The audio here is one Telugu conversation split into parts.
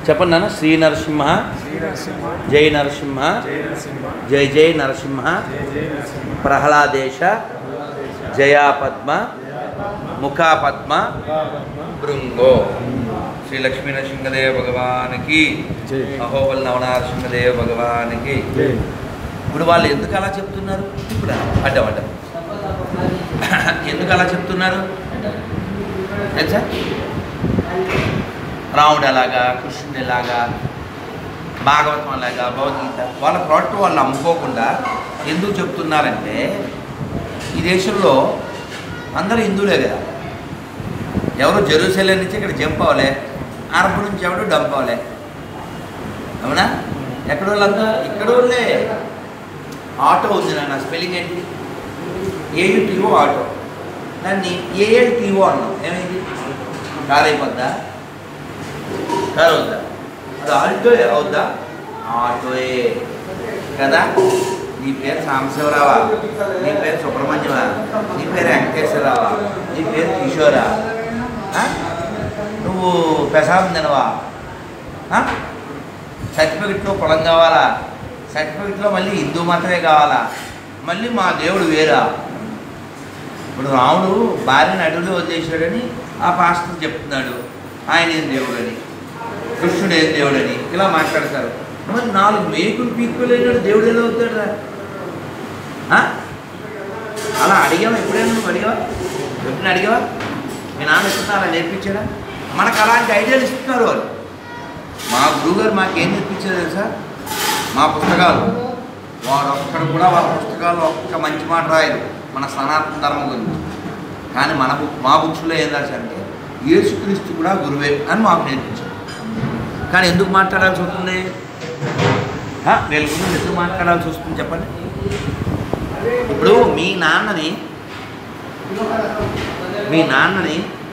చెప్పండి నాన్న శ్రీ నరసింహ శ్రీ నరసింహ జై నరసింహ జయ నరసింహ జై జై నరసింహ జయ జయ నరసింహ ప్రహ్లాదేశ జయా పద్మ ముఖా పద్మ భృంగో శ్రీ లక్ష్మీ నరసింహదేవ భగవానికి జై అహోబల్ నవనారసింహదేవ భగవానికి జై ఇప్పుడు వాళ్ళు ఎందుకు అలా చెప్తున్నారు ఇప్పుడు అడ్డం అడ్డం ఎందుకు అలా చెప్తున్నారు తెలుసా రాముడు అలాగా కృష్ణుడు ఎలాగా భాగవతం అలాగా భగవద్గీత వాళ్ళ ప్రోడక్ట్ వాళ్ళు అమ్ముకోకుండా ఎందుకు చెప్తున్నారంటే ఈ దేశంలో అందరూ హిందువులే కదా ఎవరు జెరూసలేం నుంచి ఇక్కడ జంప్ అవ్వలే అరబ్ నుంచి ఎవడు డంప్ అవ్వలే అవునా ఎక్కడ వాళ్ళంతా ఇక్కడ వాళ్ళే ఆటో ఉంది నాన్న స్పెల్లింగ్ ఏంటి ఏయుటీఓ ఆటో దాన్ని ఏఎల్టీఓ అన్నాం ఏమైంది కార్ అయిపోద్దా కార్ అవుద్దా అది ఆల్టో అవుద్దా ఆటోయే కదా నీ పేరు సాంబశివరావా నీ పేరు సుబ్రహ్మణ్యమా నీ పేరు వెంకటేశ్వరరావా నీ పేరు కిషోరా ఆ? నువ్వు ప్రసాదం తినవా ఆ? సర్టిఫికెట్లో కులం కావాలా సర్టిఫికెట్లో మళ్ళీ హిందూ మతమే కావాలా మళ్ళీ మా దేవుడు వేరా ఇప్పుడు రాముడు భార్యను అడవిలో వదిలేశాడని ఆ పాస్టర్ చెప్తున్నాడు ఆయన ఏం దేవుడని కృష్ణుడు ఏం దేవుడని ఇలా మాట్లాడతారు మరి నాలుగు మేకులు పీక్కులేనాడు దేవుడు ఎలా అవుతాడు అలా అడిగావా ఎప్పుడైనా నువ్వు అడిగావా ఎప్పుడైనా అడిగావా మీ నాన్న ఎప్పుడైనా అలా నేర్పించాడా మనకు అలాంటి ఐడియాలు ఇస్తున్నారు వాళ్ళు మా గురువుగారు మాకేం నేర్పించారు తెలుసా మా పుస్తకాలు వాడు ఒక్కడు కూడా వాళ్ళ పుస్తకాలు ఒక్క మంచి మాట రాయరు మన సనాతన ధర్మం గురించి కానీ మన బుక్ మా బుక్స్లో ఏం రాశారంటే యేసుక్రీస్తు కూడా గురువే అని మాకు నేర్పించారు కానీ ఎందుకు మాట్లాడాల్సి వస్తుంది ఆ, వీళ్ళ గురించి ఎందుకు మాట్లాడాల్సి వస్తుంది చెప్పండి ఇప్పుడు మీ నాన్నని మీ నాన్నని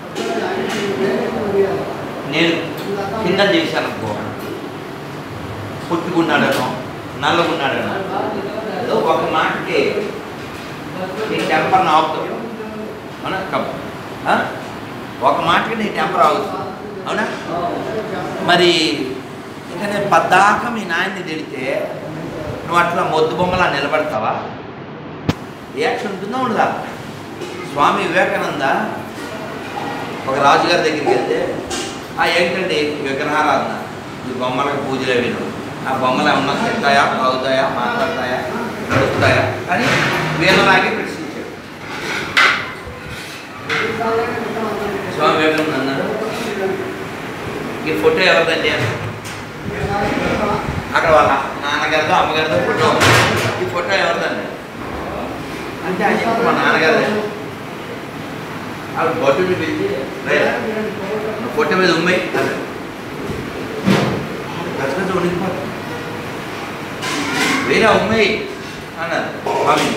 నేను కింద చేశాను అనుకో పుట్టుకున్నాడనో నల్లగున్నాడనో ఏదో ఒక మాటకి నీ టెంపర్ ఆపుతావు అవునా కప్ ఆ? ఒక మాటకి నీ టెంపర్ ఆగుతుంది అవునా మరి ఇంకా నేను పద్దాక మీ నాయన్ని తిడితే నువ్వు అట్లా మొద్దు బొమ్మలా నిలబడతావా రియాక్షన్ ఉంటుందా ఉండదా స్వామి వివేకానంద ఒక రాజుగారి దగ్గరికి వెళ్తే ఆ ఏంటండి విగ్రహారాధన ఈ బొమ్మలకు పూజలు అవి ఆ బొమ్మలు ఏమన్నా తింటాయా తాగుతాయా మాట్లాడతాయా నడుపుతాయా అని వీళ్ళలాగే ప్రశ్నించాడు స్వామి వివేకానంద అన్నారు ఈ ఫోటో ఎవరిదండి అని అక్కడ వాళ్ళ నాన్నగారితో అమ్మగారితో ఫోటో ఉంది. ఈ ఫోటో ఎవరిదండి అంటే ఆయన చెప్పి మా నాన్నగారు ఆవిడ బొట్టుని పిలిచి "రే, నువ్వు ఫోటో మీద ఉమ్మాయి అన్నాడు గజగజ ఉనికిపోతుంది వేరే ఉమ్మాయి అన్నారు స్వామి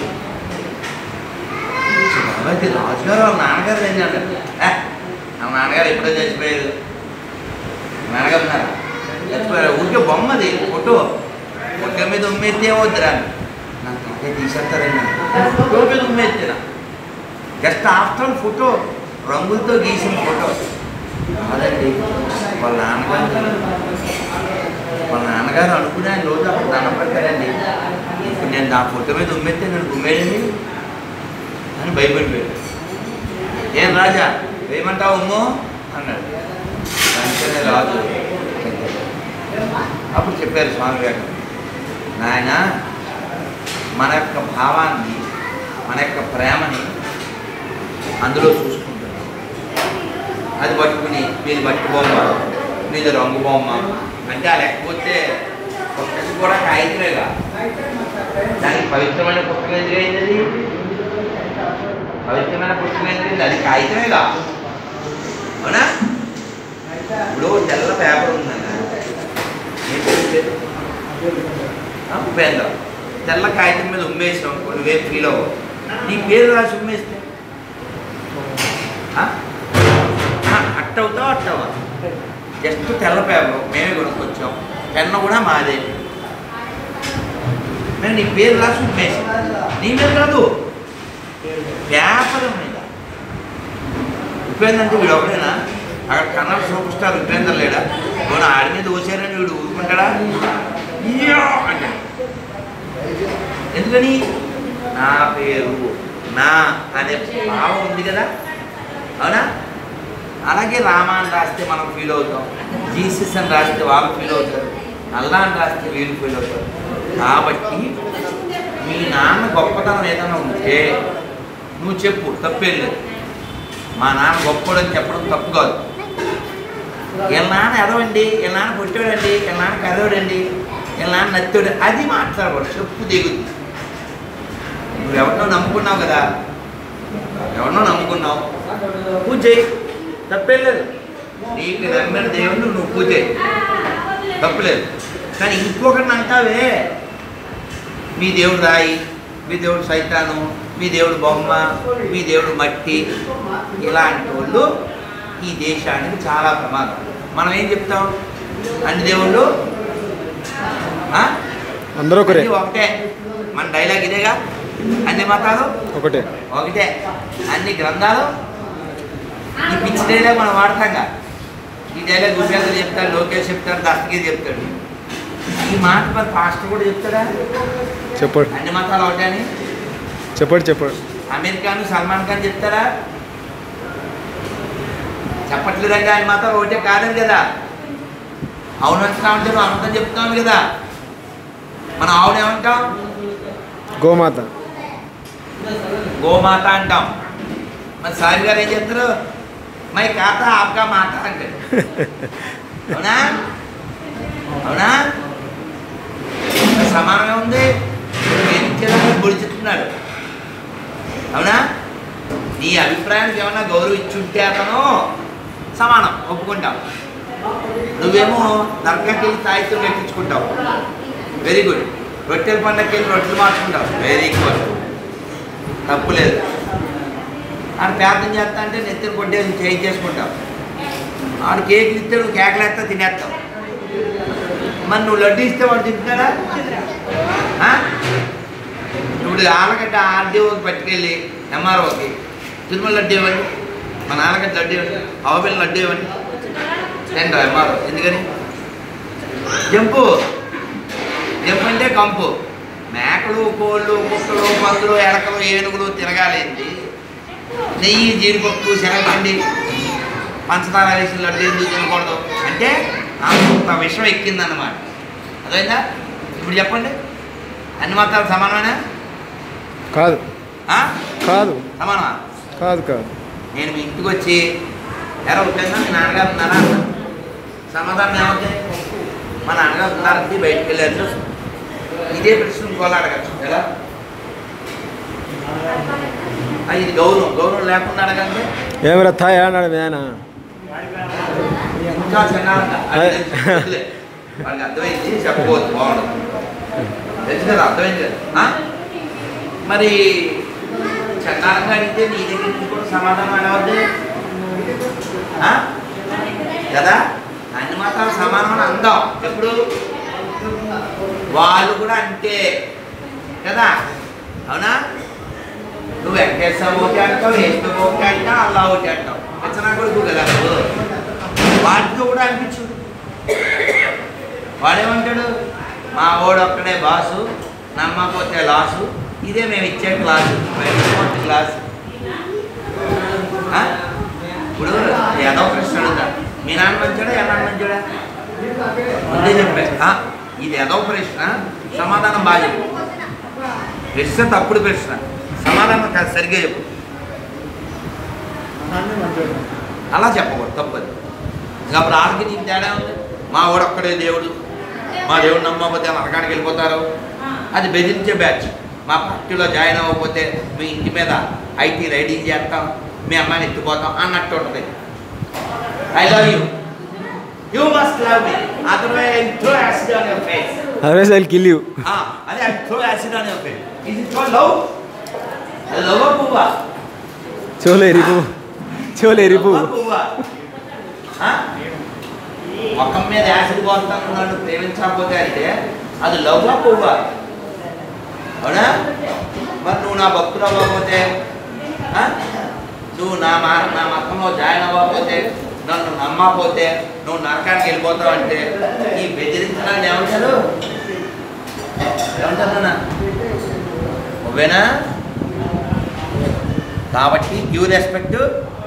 బాబాయ్ రాజుగారు వాళ్ళ నాన్నగారు ఏంటి అన్నారు "ఏ, ఆ నాన్నగారు ఎప్పుడో చచ్చిపోయారు నాన్నగారు ఉన్నారా చచ్చిపోయారు ఊరికే బొమ్మది ఫోటో ఫోటో మీద ఉమ్మేస్తే ఏమవుద్దిరా నాకు ఇదే తీసేస్తారండి ఫోటో మీద ఉమ్మేస్తేనా జస్ట్ ఆఫ్టర్ ఫోటో రంగులతో గీసిన ఫోటో కాదండి వాళ్ళ నాన్నగారు వాళ్ళ నాన్నగారు అనుకునే ఆయన రోజు అక్కడ దండం పెడతారండి ఇప్పుడు నేను నా ఫోటో మీద ఉమ్మేస్తే నేను ఉమ్మేయండి అని భయపడిపోయాడు ఏం రాజా వేయమంటావు ఉమ్ము అన్నాడు వెంటనే రాజు అప్పుడు చెప్పారు స్వామి వివేకానంద నాయన మన యొక్క భావాన్ని మన యొక్క ప్రేమని అందులో చూసుకుంటాడు అది పట్టుకుని మీది బట్టి బొమ్మ మీది రంగు బొమ్మ అంటే ఆ లేకపోతే పుస్తకం కూడా కాగితమేగా దానికి పవిత్రమైన పుస్తకం ఎందుకైంది అది పవిత్రమైన పుస్తకం ఎందుకైంది అది కాగితమేగా అవునా ఇప్పుడు తెల్ల పేపర్ ఉందన్న ఏం పేరు? ఆ, ఉపేంద్ర తెల్ల కాగితం మీద ఉమ్మేసాం నువ్వేం ఫీల్ అవ్వవు నీ పేరు రాసి ఉమ్మేస్తే ఆ? ఆ, అట్ట అవుతావు అట్టవా జస్ట్ తెల్ల పేపర్ మేమే కొనుక్కొచ్చాం పెన్న కూడా మాదే మేము నీ పేరు రాసి ఉమ్మేసాం నీ మీద కాదు పేపర్ మీద ఉపేంద్ర అంటే వీడు ఒకడేనా అక్కడ కన్నడ సూపర్ స్టార్ ఉపేంద్ర లేడా పోనీ ఆడి మీద దోశారని వీడు ఊరుకుంటాడా ఇయ్యో అంటాడు. ఎందుకని నా పేరు నా అనే భావం ఉంది కదా అవునా అలాగే రామ అని రాస్తే మనం ఫీల్ అవుతాం జీసస్ అని రాస్తే వాళ్ళు ఫీల్ అవుతారు అల్లా అని రాస్తే వీళ్ళు ఫీల్ అవుతారు కాబట్టి మీ నాన్న గొప్పతనం ఏదైనా ఉంటే నువ్వు చెప్పు తప్పేం లేదు మా నాన్న గొప్పడని చెప్పడం తప్పు కాదు వీళ్ళ నాన్న ఎదవండి వీళ్ళ నాన్న పుట్టాడండి వీళ్ళ నాన్న కదవడండి వీళ్ళ నాన్న నత్తుడు అది మాట్లాడకూడదు చెప్పు దిగుద్ది నువ్వు ఎవరినో నమ్ముకున్నావు కదా ఎవరినో నమ్ముకున్నావు పూజ చేయి తప్పేం లేదు నీకు నమ్మిన దేవుడు నువ్వు పూజ చేయి తప్పులేదు కానీ ఇంకొకరిని అంటావే మీ దేవుడు రాయి మీ దేవుడు సైతాను మీ దేవుడు బొమ్మ మీ దేవుడు మట్టి ఇలాంటి వాళ్ళు ఈ దేశానికి చాలా ప్రమాదం మనం ఏం చెప్తాం అన్ని దేవుళ్ళు ఆ? అందరూ ఒకరే అన్ని ఒకటే మన డైలాగ్ ఇదేగా అన్ని మతాలు ఒకటే ఒకటే అన్ని గ్రంథాలు ఈ పిచ్చి డైలాగ్ మనం వాడతాంగా ఈ డైలాగ్ ఉపేంద్ర చెప్తాడు లోకేష్ చెప్తాడు దస్తగిరి చెప్తాడు ఈ మాట మరి పాస్టర్ కూడా చెప్తాడా చెప్పండి అన్ని మతాలు ఒకటే అని చెప్పండి చెప్పండి అమెరికాను సల్మాన్ ఖాన్ చెప్తారా చెప్పట్లేదండి ఆయన మతాలు ఒకటే కాదని కదా అవునంటా ఉంటే నువ్వు అనంతం చెప్తాను కదా మనం అవునేమంటాం గోమాత గోమాత అంటాం మరి సాయి గారు ఏం చెప్తారు మై కాత ఆప్కా మాత అంటాడు అవునా అవునా మరి సమానమే ఉంది ఏమిచ్చేదాన్ని గుడి చెప్తున్నాడు అవునా నీ అభిప్రాయానికి ఏమన్నా గౌరవం ఇచ్చుంటే అతను సమానం ఒప్పుకుంటాం నువ్వేమో దర్గాకి వెళ్ళి తాయిత్యం కట్టించుకుంటావు వెరీ గుడ్ రొట్టెల పండగకి వెళ్ళి రొట్టెలు మార్చుకుంటావు వెరీ గుడ్ తప్పులేదు ఆడు ప్రార్థన చేస్తా అంటే నెత్తిన కొట్టేసి చేయి చేసుకుంటావు ఆడు కేకులు ఇస్తే నువ్వు కేకలు వేస్తా తినేస్తావు మరి నువ్వు లడ్డు ఇస్తే వాడు తింటున్నాడా ఆ? ఇప్పుడు ఆలగడ్డ ఆర్డీఓకి పట్టుకెళ్ళి ఎంఆర్ఓకి తిరుమల లడ్డు ఇవ్వండి మన ఆలగడ్డ లడ్డు ఇవ్వండి అవబెల్లి లడ్డు ఇవ్వండి ఏంటో ఎంఆర్ఓ ఎందుకని జంపు జంపు అంటే కంపు మేకలు కోళ్ళు కుక్కలు పందులు ఎలకలు ఏనుగులు తిరగాలేంది నెయ్యి జీడిపప్పు శనగపిండి పంచదార వేసిన లడ్డు ఎందుకు తినకూడదు అంటే అంత విషం ఎక్కిందన్నమాట అదైందా ఇప్పుడు చెప్పండి అన్ని మతాలు సమానమేనా కాదు ఆ? కాదు సమానమా కాదు కాదు నేను మీ ఇంటికి వచ్చి ఎరా వచ్చేదా మీ నాన్నగారు ఉన్నారా అన్నా. సమాధానం ఏమవుతుంది మా నాన్నగారు ఉన్నారంటే బయటికి వెళ్ళారు ఇదే ప్రశ్న ఇంకోలా అడగచ్చు ఎలా ఆ, ఇది గౌరవం గౌరవం లేకుండా అడగండి ఏమిరా తాయా అన్నాడు మీ ఆయన ఇంకా చిన్నారంట. అది తెలుసు. వదిలే. వాళ్ళకి అర్థమైంది చెప్పవద్దు బాగుండదు తెలుసు కదా అర్థమైంది కదా ఆ? మరి చండాలంగా అడిగితే నీ దగ్గర నుంచి కూడా సమాధానం అనవద్దు ఆ? కదా అన్ని మాత్రం సమానం అని అందాం ఎప్పుడు వాళ్ళు కూడా అంతే కదా అవునా నువ్వు వెంకటేశ్వర ఒకటి అంటావు ఏసు ఒకటి అంటావు అల్లా ఒకటి అంటావు వచ్చినా కొడుకు కదా నువ్వు వాటితో కూడా అనిపించు వాడేమంటాడు మా ఓడు ఒక్కడే బాసు నమ్మకపోతే లాసు ఇదే మేము ఇచ్చే క్లాసు మేము క్లాస్ ఇప్పుడు ఏదో ప్రశ్న అడుగుతా మీ నాన్న మంచోడా ఏ నాన్న మంచోడా ముందే చెప్పా ఆ, ఇది ఏదో ప్రశ్న సమాధానం బాగా చెప్పు ప్రశ్న తప్పుడు ప్రశ్న సమాధానం కాదు సరిగ్గా చెప్పు అలా చెప్పకూడదు తప్పదు ఇంకా అప్పుడు ఆడికి నీకు తేడా ఉంది మా వాడు ఒక్కడే దేవుడు మా దేవుడు నమ్మకపోతే నరకానికి వెళ్ళిపోతారు అది బెదిరించే బ్యాచ్ మా పార్టీలో జాయిన్ అవ్వకపోతే మీ ఇంటి మీద ఐటీ రైడింగ్ చేస్తాం మీ అమ్మాయిని ఎత్తిపోతాం అన్నట్టు ఉంటుంది I love you you must love me otherwise throw acid on your face otherwise I kill you అదే I throw acid on your face ఇది త్రో లవ్ లవ్ పువ్వా చోలే ఎరిపు చోలే ఎరిపు లవ్వా పువ్వా ఆ? ముఖం మీద యాసిడ్ పోతాను నన్ను ప్రేమించకపోతే అంటే అది లవ్వా పువ్వా అవునా మరి నువ్వు నా భక్తుడు అవ్వకపోతే ఆ? నువ్వు నా మా నా మతంలో జాయిన్ అవ్వకపోతే నన్ను నమ్మకపోతే నువ్వు నరకానికి వెళ్ళిపోతావు అంటే ఈ బెదిరించడానికి ఏమంటారు ఏమంటారు నాన్న? నువ్వేనా కాబట్టి డ్యూ రెస్పెక్ట్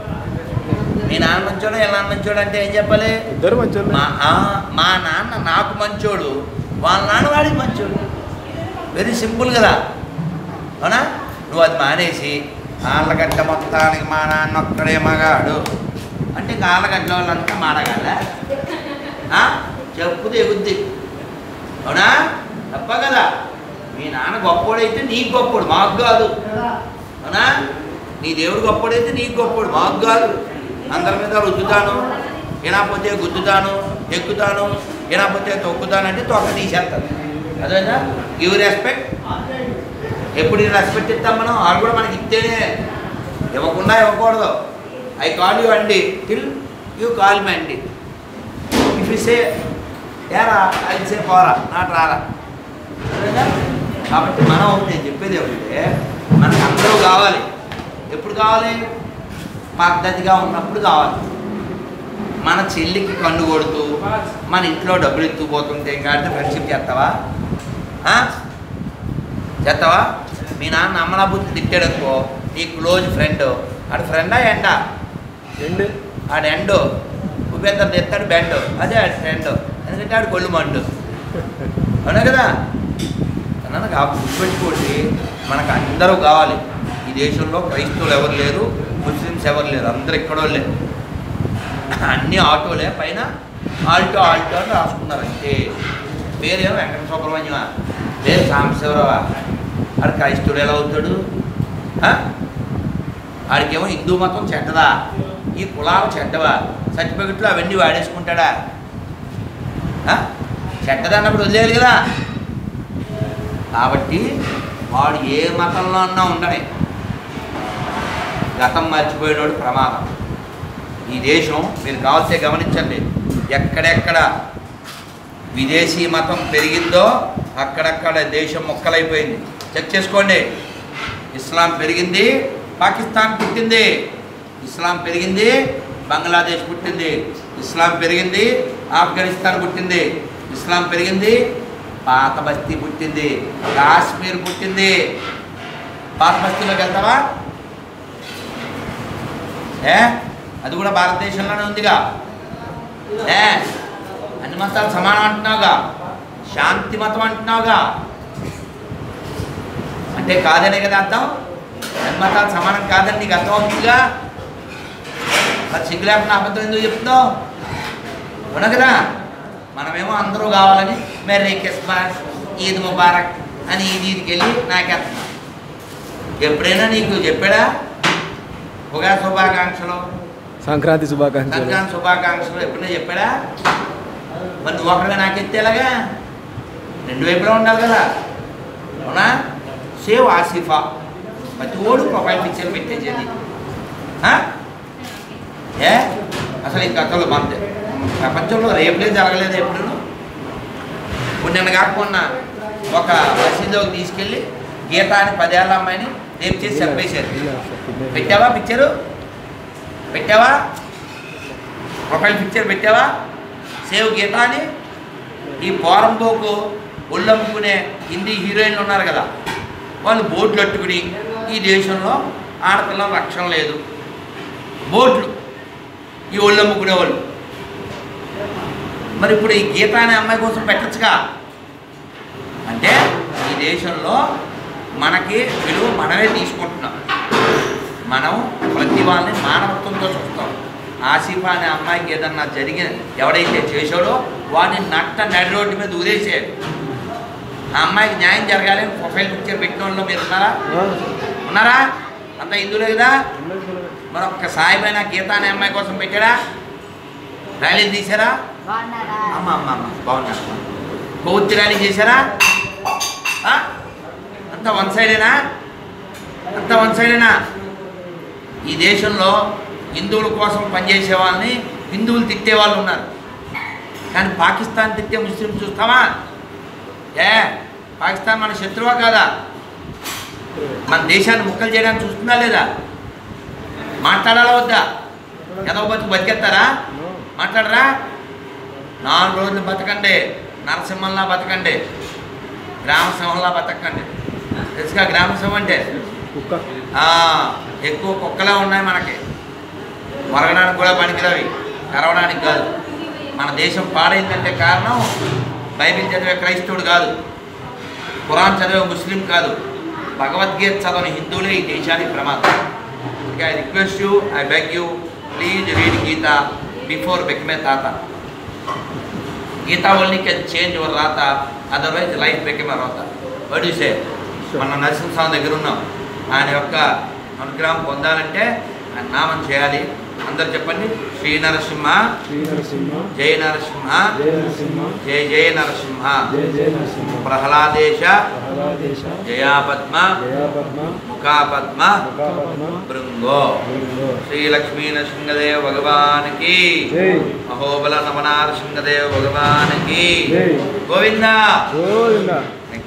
మీ నాన్న మంచోడు ఎలా నాన్న మంచోడు అంటే ఏం చెప్పాలి ఇద్దరు మంచోళ్ళు మా ఆ, మా నాన్న నాకు మంచోడు వాళ్ళ నాన్న వాడికి మంచోడు వెరీ సింపుల్ కదా అవునా నువ్వు అది మానేసి ఆళ్ళగడ్డ మొత్తానికి మా నాన్న ఒక్కడే మగాడు అంటే ఇంకా ఆళ్ళగడ్డ వాళ్ళంతా మాడగాల చెప్పు దిగుద్ది అవునా తప్ప కదా మీ నాన్న గొప్పోడైతే నీకు గొప్పోడు మాకు కాదు అవునా నీ దేవుడు గొప్పోడైతే నీకు గొప్పోడు మాకు కాదు అందరి మీద రుద్దుతాను వినకపోతే గుద్దుతాను ఎక్కుతాను వినకపోతే తొక్కుతానంటే తొక్క తీసేస్తాను అదేనా గివ్ రెస్పెక్ట్ ఎప్పుడు రెస్పెక్ట్ ఇస్తాం మనం వాళ్ళు కూడా మనకి ఇస్తేనే ఇవ్వకుండా ఇవ్వకూడదు ఐ కాల్ యూ అండి టిల్ యూ కాల్ మీ అండి ఇఫ్ యూ సే ఏరా అది సే పోరా నాట్ రారా అర్థమైందా? కాబట్టి మనం నేను చెప్పేది ఏమంటే మనకు అందరూ కావాలి ఎప్పుడు కావాలి పద్ధతిగా ఉన్నప్పుడు కావాలి మన చెల్లికి కన్ను కొడుతూ మన ఇంట్లో డబ్బులు ఎత్తుకుపోతుంటే కాబట్టి ఫ్రెండ్షిప్ చేస్తావా ఆ? చేస్తావా మీ నాన్న అమ్మనా బుద్ధి తిట్టాడు అనుకో నీ క్లోజ్ ఫ్రెండ్ ఆడు ఫ్రెండా ఎండా రెండు ఆడు ఎండు ఉపేంద్ర తెస్తాడు బెండ్ అదే ఆడు ఫ్రెండ్ ఎందుకంటే ఆడు కొళ్ళు మండు అవునా కదా అన్నాను కాబట్టి గుర్తుపెట్టుకోండి మనకు అందరూ కావాలి ఈ దేశంలో క్రైస్తవులు ఎవరు లేరు ముస్లిమ్స్ ఎవరు లేరు అందరు ఎక్కడో లేరు అన్ని ఆటోలే పైన ఆల్టో ఆల్టో అని రాసుకున్నారు అంతే పేరేమో వెంకట సుబ్రహ్మణ్యమా పేరు సాంబశివరావా ఆడు క్రైస్తవుడు ఎలా అవుతాడు ఆ? ఆడికేమో హిందూ మతం చెడ్డదా ఈ కులాలు చెడ్డవా సర్టిఫికెట్లు అవన్నీ వాడేసుకుంటాడా ఆ? చెడ్డదన్నప్పుడు వదిలేయాలి కదా కాబట్టి వాడు ఏ మతంలో ఉన్నా ఉండనే గతం మర్చిపోయినోడు ప్రమాదం ఈ దేశం మీరు కావాల్సే గమనించండి ఎక్కడెక్కడ విదేశీ మతం పెరిగిందో అక్కడక్కడ దేశం మొక్కలైపోయింది చెక్ చేసుకోండి ఇస్లాం పెరిగింది పాకిస్తాన్ పుట్టింది ఇస్లాం పెరిగింది బంగ్లాదేశ్ పుట్టింది ఇస్లాం పెరిగింది ఆఫ్ఘనిస్తాన్ పుట్టింది ఇస్లాం పెరిగింది పాత బస్తీ పుట్టింది కాశ్మీర్ పుట్టింది పాత బస్తీలోకి వెళ్తావా ఏ అది కూడా భారతదేశంలోనే ఉందిగా ఏ అన్ని మతాలు సమానం అంటున్నావుగా శాంతి మతం అంటున్నావుగా అంటే కాదనే కదా అర్థం అన్ని మతాలు సమానం కాదని నీకు అర్థం అవుతుందిగా మరి సిగ్గు లేకుండా అబద్ధం ఎందుకు చెప్తున్నావు అవునా కదా మనమేమో అందరూ కావాలని మెర్రీ క్రిస్మస్ ఈద్ ముబారక్ అని ఈద్ ఈద్కి వెళ్ళి నాకేస్తున్నాం ఎప్పుడైనా నీకు చెప్పాడా ఉగా శుభాకాంక్షలు సంక్రాంతి శుభాకాంక్షలు సంక్రాంతి శుభాకాంక్షలు ఎప్పుడైనా చెప్పాడా మరి నువ్వు ఒకరిగా నాకెత్తే ఎలాగా రెండు వైపులా ఉండాలి కదా అవునా సేవ్ ఆసిఫా ప్రతి ఓడు ప్రొఫైల్ పిక్చర్ పెట్టేసేది ఆ? ఏ అసలు ఈ కథలు మన ప్రపంచంలో రేపులే జరగలేదు ఎప్పుడు ఇప్పుడు నిన్న కాకుండా ఒక మసీదులోకి తీసుకెళ్ళి గీత అని పదేళ్ళ అమ్మాయిని రేపు చేసి చంపేశారు పెట్టావా పిక్చరు పెట్టావా ప్రొఫైల్ పిక్చర్ పెట్టావా సేవ్ గీత అని ఈ పోరంబోకు ఒళ్ళమ్ముకునే హిందీ హీరోయిన్లు ఉన్నారు కదా వాళ్ళు బోట్లు అట్టుకుని ఈ దేశంలో ఆడపిల్లల రక్షణ లేదు బోట్లు ఈ ఒళ్ళమ్ముకునే వాళ్ళు మరి ఇప్పుడు ఈ గీత అనే అమ్మాయి కోసం పెట్టచ్చుగా అంటే ఈ దేశంలో మనకి విలువ మనమే తీసుకుంటున్నాం మనం ప్రతి వాళ్ళని మానవత్వంతో చూస్తాం ఆసిఫా అనే అమ్మాయికి ఏదన్నా జరిగిన ఎవడైతే చేశాడో వాడిని నట్ట నడి రోడ్డు మీద ఊరేసాడు ఆ అమ్మాయికి న్యాయం జరగాలి అని ప్రొఫైల్ పిక్చర్ పెట్టిన వాళ్ళు మీరు ఉన్నారా ఉన్నారా అంత హిందువులే కదా మరి ఒక్క సాయిబైన గీత అనే అమ్మాయి కోసం పెట్టాడా ర్యాలీ తీసారా బాగున్నారా అమ్మ అమ్మ అమ్మ బాగున్నారు కొవ్వొత్తి ర్యాలీ చేశారా ఆ? అంత వన్ సైడేనా అంత వన్ సైడేనా ఈ దేశంలో హిందువుల కోసం పనిచేసే వాళ్ళని హిందువులు తిట్టే వాళ్ళు ఉన్నారు కానీ పాకిస్తాన్ తిట్టే ముస్లిం చూస్తావా ఏ పాకిస్తాన్ మన శత్రువా కాదా మన దేశాన్ని ముక్కలు చేయడానికి చూస్తుందా లేదా మాట్లాడాలా వద్దా ఎదవ బతుకు బతికేస్తారా మాట్లాడరా నాలుగు రోజులు బతకండి నరసింహంలా బతకండి గ్రామ సింహంలా బతకండి తెలుసుగా గ్రామ సింహం అంటే కుక్క ఆ, ఎక్కువ కుక్కలే ఉన్నాయి మనకి మరగడానికి కూడా పనికిరవి కరవడానికి కాదు మన దేశం పాడైందంటే కారణం బైబిల్ చదివే క్రైస్తవుడు కాదు ఖురాన్ చదివే ముస్లిం కాదు భగవద్గీత చదవని హిందువులే ఈ దేశానికి ప్రమాదం I request you I beg you please read Gita before బెక్మే తాత Gita only can change your రాత అదర్వైజ్ లైఫ్ బెక్మే రాత వడ్ యూ సే మన నరసింహస్వామి దగ్గర ఉన్నాం ఆయన యొక్క అనుగ్రహం పొందాలంటే ఆయన నామం చేయాలి అందరు చెప్పండి శ్రీ నరసింహ శ్రీ నరసింహ జయ నరసింహ జయ నరసింహ జయ జయ నరసింహ జయ జయ నరసింహ ప్రహ్లాదేశ ప్రహ్లాదేశ జయాపద్మ జయ పద్మ ముఖాపద్మ ముఖాపద్మ బృంగో బృందో. శ్రీ లక్ష్మీ నరసింహదేవ భగవానికి జై మహోబల నవనార సింహదేవ భగవానికి జై గోవిందా గోవింద నెక్స్ట్